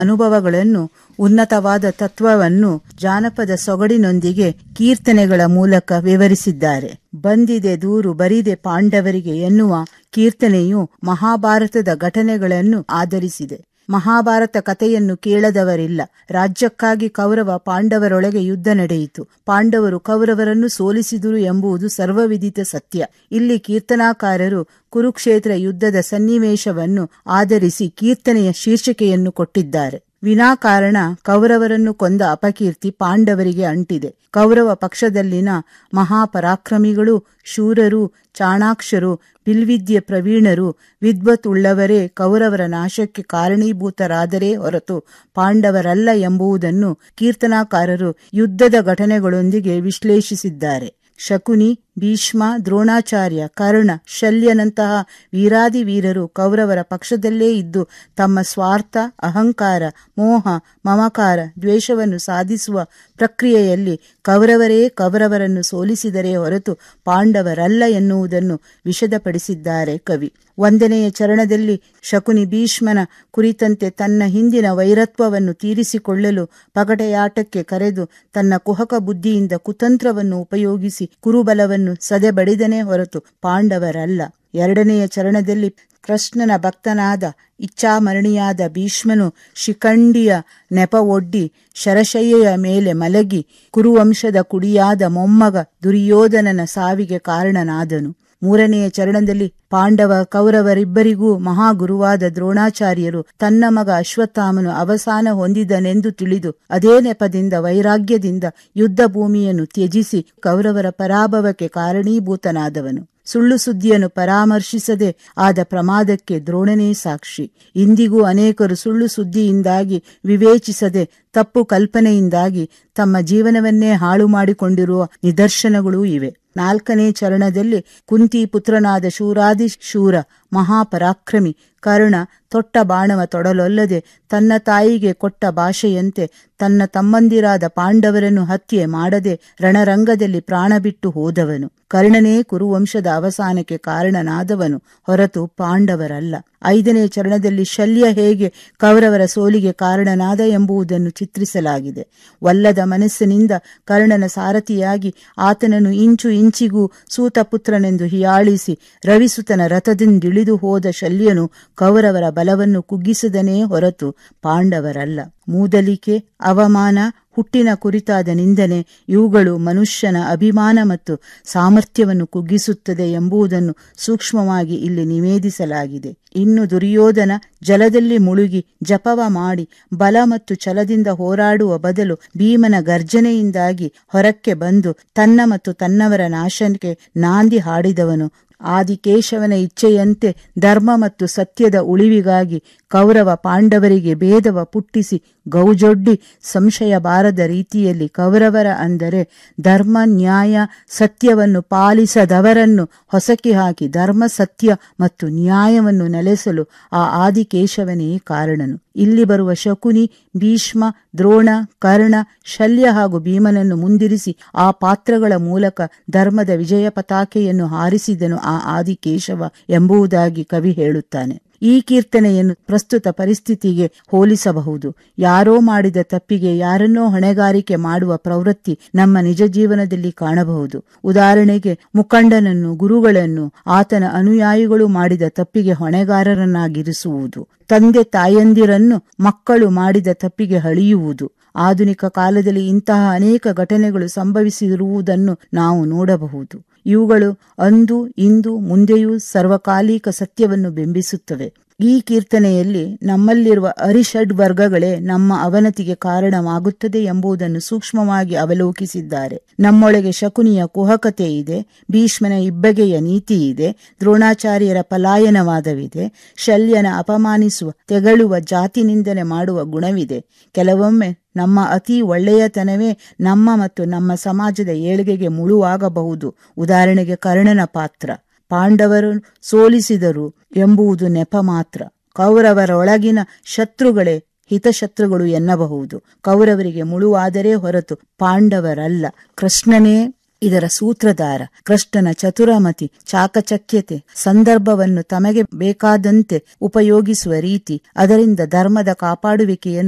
ಅನುಭವಗಳನ್ನು ಉನ್ನತವಾದ ತತ್ವವನ್ನು ಜಾನಪದ ಸೊಗಡಿನೊಂದಿಗೆ ಕೀರ್ತನೆಗಳ ಮೂಲಕ ವಿವರಿಸಿದ್ದಾರೆ ಬಂದಿದೆ ದೂರು ಬರಿದೆ ಪಾಂಡವರಿಗೆ ಎನ್ನುವ ಕೀರ್ತನೆಯು ಮಹಾಭಾರತದ ಘಟನೆಗಳನ್ನು ಆಧರಿಸಿದೆ ಮಹಾಭಾರತ ಕಥೆಯನ್ನು ಕೇಳದವರಿಲ್ಲ ರಾಜ್ಯಕ್ಕಾಗಿ ಕೌರವ ಪಾಂಡವರೊಳಗೆ ಯುದ್ಧ ನಡೆಯಿತು ಪಾಂಡವರು ಕೌರವರನ್ನು ಸೋಲಿಸಿದರು ಎಂಬುದು ಸರ್ವವಿದಿತ ಸತ್ಯ ಇಲ್ಲಿ ಕೀರ್ತನಾಕಾರರು ಕುರುಕ್ಷೇತ್ರ ಯುದ್ಧದ ಸನ್ನಿವೇಶವನ್ನು ಆಧರಿಸಿ ಕೀರ್ತನೆಯ ಶೀರ್ಷಿಕೆಯನ್ನು ಕೊಟ್ಟಿದ್ದಾರೆ ವಿನಾಕಾರಣ ಕೌರವರನ್ನು ಕೊಂದ ಅಪಕೀರ್ತಿ ಪಾಂಡವರಿಗೆ ಅಂಟಿದೆ ಕೌರವ ಪಕ್ಷದಲ್ಲಿನ ಮಹಾಪರಾಕ್ರಮಿಗಳು ಶೂರರು ಚಾಣಾಕ್ಷರು ಬಿಲ್ವಿದ್ಯೆ ಪ್ರವೀಣರು ವಿದ್ವತ್ ಉಳ್ಳವರೇ ಕೌರವರ ನಾಶಕ್ಕೆ ಕಾರಣೀಭೂತರಾದರೇ ಹೊರತು ಪಾಂಡವರಲ್ಲ ಎಂಬುದನ್ನು ಕೀರ್ತನಾಕಾರರು ಯುದ್ಧದ ಘಟನೆಗಳೊಂದಿಗೆ ವಿಶ್ಲೇಷಿಸಿದ್ದಾರೆ ಶಕುನಿ ಭೀಷ್ಮ ದ್ರೋಣಾಚಾರ್ಯ ಕರ್ಣ ಶಲ್ಯನಂತಹ ವೀರಾದಿ ವೀರರು ಕೌರವರ ಪಕ್ಷದಲ್ಲೇ ಇದ್ದು ತಮ್ಮ ಸ್ವಾರ್ಥ ಅಹಂಕಾರ ಮೋಹ ಮಮಕಾರ ದ್ವೇಷವನ್ನು ಸಾಧಿಸುವ ಪ್ರಕ್ರಿಯೆಯಲ್ಲಿ ಕೌರವರೇ ಕೌರವರನ್ನು ಸೋಲಿಸಿದರೆ ಹೊರತು ಪಾಂಡವರಲ್ಲ ಎನ್ನುವುದನ್ನು ವಿಷದಪಡಿಸಿದ್ದಾರೆ ಕವಿ ಒಂದನೆಯ ಚರಣದಲ್ಲಿ ಶಕುನಿ ಭೀಷ್ಮನ ಕುರಿತಂತೆ ತನ್ನ ಹಿಂದಿನ ವೈರತ್ವವನ್ನು ತೀರಿಸಿಕೊಳ್ಳಲು ಪಗಡೆಯಾಟಕ್ಕೆ ಕರೆದು ತನ್ನ ಕುಹಕ ಬುದ್ಧಿಯಿಂದ ಕುತಂತ್ರವನ್ನು ಉಪಯೋಗಿಸಿ ಕುರುಬಲವನ್ನು ಸದೆಬಡಿದನೇ ಹೊರತು ಪಾಂಡವರಲ್ಲ ಎರಡನೆಯ ಚರಣದಲ್ಲಿ ಕೃಷ್ಣನ ಭಕ್ತನಾದ ಇಚ್ಛಾಮರಣಿಯಾದ ಭೀಷ್ಮನು ಶಿಖಂಡಿಯ ನೆಪ ಒಡ್ಡಿ ಶರಶಯ್ಯೆಯ ಮೇಲೆ ಮಲಗಿ ಕುರುವಂಶದ ಕುಡಿಯಾದ ಮೊಮ್ಮಗ ದುರ್ಯೋಧನನ ಸಾವಿಗೆ ಕಾರಣನಾದನು ಮೂರನೆಯ ಚರಣದಲ್ಲಿ ಪಾಂಡವ ಕೌರವರಿಬ್ಬರಿಗೂ ಮಹಾಗುರುವಾದ ದ್ರೋಣಾಚಾರ್ಯರು ತನ್ನ ಮಗ ಅಶ್ವತ್ಥಾಮನು ಅವಸಾನ ಹೊಂದಿದನೆಂದು ತಿಳಿದು ಅದೇ ನೆಪದಿಂದ ವೈರಾಗ್ಯದಿಂದ ಯುದ್ಧ ಭೂಮಿಯನ್ನು ತ್ಯಜಿಸಿ ಕೌರವರ ಪರಾಭವಕ್ಕೆ ಕಾರಣೀಭೂತನಾದವನು ಸುಳ್ಳು ಸುದ್ದಿಯನ್ನು ಪರಾಮರ್ಶಿಸದೆ ಆದ ಪ್ರಮಾದಕ್ಕೆ ದ್ರೋಣನೇ ಸಾಕ್ಷಿ ಇಂದಿಗೂ ಅನೇಕರು ಸುಳ್ಳು ಸುದ್ದಿಯಿಂದಾಗಿ ವಿವೇಚಿಸದೆ ತಪ್ಪು ಕಲ್ಪನೆಯಿಂದಾಗಿ ತಮ್ಮ ಜೀವನವನ್ನೇ ಹಾಳು ಮಾಡಿಕೊಂಡಿರುವ ನಿದರ್ಶನಗಳೂ ಇವೆ ನಾಲ್ಕನೇ ಚರಣದಲ್ಲಿ ಕುಂತಿ ಪುತ್ರನಾದ ಶೂರಾದಿ ಶೂರ ಮಹಾಪರಾಕ್ರಮಿ ಕರ್ಣ ತೊಟ್ಟ ಬಾಣವ ತೊಡಲೊಲ್ಲದೆ ತನ್ನ ತಾಯಿಗೆ ಕೊಟ್ಟ ಭಾಷೆಯಂತೆ ತನ್ನ ತಮ್ಮಂದಿರಾದ ಪಾಂಡವರನ್ನು ಹತ್ಯೆ ಮಾಡದೆ ರಣರಂಗದಲ್ಲಿ ಪ್ರಾಣ ಬಿಟ್ಟು ಹೋದವನು ಕರ್ಣನೇ ಕುರುವಂಶದ ಅವಸಾನಕ್ಕೆ ಕಾರಣನಾದವನು ಹೊರತು ಪಾಂಡವರಲ್ಲ ಐದನೇ ಚರಣದಲ್ಲಿ ಶಲ್ಯ ಹೇಗೆ ಕೌರವರ ಸೋಲಿಗೆ ಕಾರಣನಾದ ಎಂಬುದನ್ನು ಚಿತ್ರಿಸಲಾಗಿದೆ ವಲ್ಲದ ಮನಸ್ಸಿನಿಂದ ಕರ್ಣನ ಸಾರಥಿಯಾಗಿ ಆತನನ್ನು ಇಂಚು ಇಂಚಿಗೂ ಸೂತಪುತ್ರನೆಂದು ಹಿಯಾಳಿಸಿ ರವಿಸುತನ ರಥದಿಂದಿಳಿದು ಹೋದ ಶಲ್ಯನು ಕೌರವರ ಬಲವನ್ನು ಕುಗ್ಗಿಸದನೇ ಹೊರತು ಪಾಂಡವರಲ್ಲ ಮೂದಲಿಕೆ ಅವಮಾನ ಹುಟ್ಟಿನ ಕುರಿತಾದ ನಿಂದನೆ ಇವುಗಳು ಮನುಷ್ಯನ ಅಭಿಮಾನ ಮತ್ತು ಸಾಮರ್ಥ್ಯವನ್ನು ಕುಗ್ಗಿಸುತ್ತದೆ ಎಂಬುದನ್ನು ಸೂಕ್ಷ್ಮವಾಗಿ ಇಲ್ಲಿ ನಿವೇದಿಸಲಾಗಿದೆ ಇನ್ನು ದುರ್ಯೋಧನ ಜಲದಲ್ಲಿ ಮುಳುಗಿ ಜಪವ ಮಾಡಿ ಬಲ ಮತ್ತು ಛಲದಿಂದ ಹೋರಾಡುವ ಬದಲು ಭೀಮನ ಗರ್ಜನೆಯಿಂದಾಗಿ ಹೊರಕ್ಕೆ ಬಂದು ತನ್ನ ಮತ್ತು ತನ್ನವರ ನಾಶಕ್ಕೆ ನಾಂದಿ ಹಾಡಿದವನು ಆದಿಕೇಶವನ ಇಚ್ಛೆಯಂತೆ ಧರ್ಮ ಮತ್ತು ಸತ್ಯದ ಉಳಿವಿಗಾಗಿ ಕೌರವ ಪಾಂಡವರಿಗೆ ಭೇದವ ಪುಟ್ಟಿಸಿ ಗೌಜೊಡ್ಡಿ ಸಂಶಯ ಬಾರದ ರೀತಿಯಲ್ಲಿ ಕೌರವರ ಅಂದರೆ ಧರ್ಮ ನ್ಯಾಯ ಸತ್ಯವನ್ನು ಪಾಲಿಸದವರನ್ನು ಹೊಸಕಿ ಹಾಕಿ ಧರ್ಮ ಸತ್ಯ ಮತ್ತು ನ್ಯಾಯವನ್ನು ನೆಲೆಸಲು ಆ ಆದಿಕೇಶವನೇ ಕಾರಣನು ಇಲ್ಲಿ ಬರುವ ಶಕುನಿ ಭೀಷ್ಮ ದ್ರೋಣ ಕರ್ಣ ಶಲ್ಯ ಹಾಗೂ ಭೀಮನನ್ನು ಮುಂದಿರಿಸಿ ಆ ಪಾತ್ರಗಳ ಮೂಲಕ ಧರ್ಮದ ವಿಜಯ ಪತಾಕೆಯನ್ನು ಹಾರಿಸಿದನು ಆ ಆದಿಕೇಶವ ಎಂಬುದಾಗಿ ಕವಿ ಹೇಳುತ್ತಾನೆ ಈ ಕೀರ್ತನೆಯನ್ನು ಪ್ರಸ್ತುತ ಪರಿಸ್ಥಿತಿಗೆ ಹೋಲಿಸಬಹುದು ಯಾರೋ ಮಾಡಿದ ತಪ್ಪಿಗೆ ಯಾರನ್ನೋ ಹೊಣೆಗಾರಿಕೆ ಮಾಡುವ ಪ್ರವೃತ್ತಿ ನಮ್ಮ ನಿಜ ಜೀವನದಲ್ಲಿ ಕಾಣಬಹುದು ಉದಾಹರಣೆಗೆ ಮುಖಂಡನನ್ನು ಗುರುಗಳನ್ನು ಆತನ ಅನುಯಾಯಿಗಳು ಮಾಡಿದ ತಪ್ಪಿಗೆ ಹೊಣೆಗಾರರನ್ನಾಗಿರಿಸುವುದು ತಂದೆ ತಾಯಂದಿರನ್ನು ಮಕ್ಕಳು ಮಾಡಿದ ತಪ್ಪಿಗೆ ಹಳಿಯುವುದು ಆಧುನಿಕ ಕಾಲದಲ್ಲಿ ಇಂತಹ ಅನೇಕ ಘಟನೆಗಳು ಸಂಭವಿಸಿರುವುದನ್ನು ನಾವು ನೋಡಬಹುದು ಇವುಗಳು ಅಂದು ಇಂದು ಮುಂದೆಯೂ ಸರ್ವಕಾಲಿಕ ಸತ್ಯವನ್ನು ಬಿಂಬಿಸುತ್ತವೆ ಈ ಕೀರ್ತನೆಯಲ್ಲಿ ನಮ್ಮಲ್ಲಿರುವ ಅರಿಷಡ್ ವರ್ಗಗಳೇ ನಮ್ಮ ಅವನತಿಗೆ ಕಾರಣವಾಗುತ್ತದೆ ಎಂಬುದನ್ನು ಸೂಕ್ಷ್ಮವಾಗಿ ಅವಲೋಕಿಸಿದ್ದಾರೆ ನಮ್ಮೊಳಗೆ ಶಕುನಿಯ ಕುಹಕತೆ ಇದೆ ಭೀಷ್ಮನ ಇಬ್ಬಗೆಯ ನೀತಿ ಇದೆ ದ್ರೋಣಾಚಾರ್ಯರ ಪಲಾಯನವಾದವಿದೆ ಶಲ್ಯನ ಅಪಮಾನಿಸುವ ತೆಗಳುವ ಜಾತಿ ನಿಂದನೆ ಮಾಡುವ ಗುಣವಿದೆ ಕೆಲವೊಮ್ಮೆ ನಮ್ಮ ಅತಿ ಒಳ್ಳೆಯತನವೇ ನಮ್ಮ ಮತ್ತು ನಮ್ಮ ಸಮಾಜದ ಏಳಿಗೆಗೆ ಮುಳುವಾಗಬಹುದು ಉದಾಹರಣೆಗೆ ಕರ್ಣನ ಪಾತ್ರ ಪಾಂಡವರು ಸೋಲಿಸಿದರು ಎಂಬುದು ನೆಪ ಮಾತ್ರ ಕೌರವರೊಳಗಿನ ಶತ್ರುಗಳೇ ಹಿತಶತ್ರುಗಳು ಎನ್ನಬಹುದು ಕೌರವರಿಗೆ ಮುಳುವಾದರೆ ಹೊರತು ಪಾಂಡವರಲ್ಲ ಕೃಷ್ಣನೇ ಇದರ ಸೂತ್ರಧಾರ ಕೃಷ್ಣನ ಚತುರಮತಿ ಚಾಕಚಕ್ಯತೆ ಸಂದರ್ಭವನ್ನು ತಮಗೆ ಬೇಕಾದಂತೆ ಉಪಯೋಗಿಸುವ ರೀತಿ ಅದರಿಂದ ಧರ್ಮದ ಕಾಪಾಡುವಿಕೆಯನ್ನು